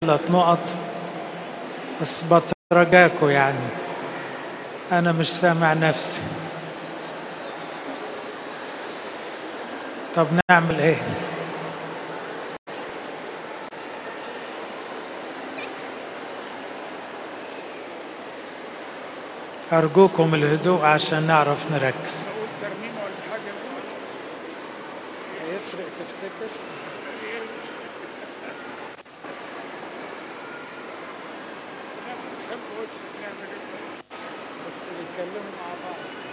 ثلاث نقط بس بترجاكوا يعني أنا مش سامع نفسي طب نعمل إيه؟ أرجوكم الهدوء عشان نعرف نركز نقول ترنيمه ولا حاجه هيفرق تفتكر بس بيتكلموا مع بعض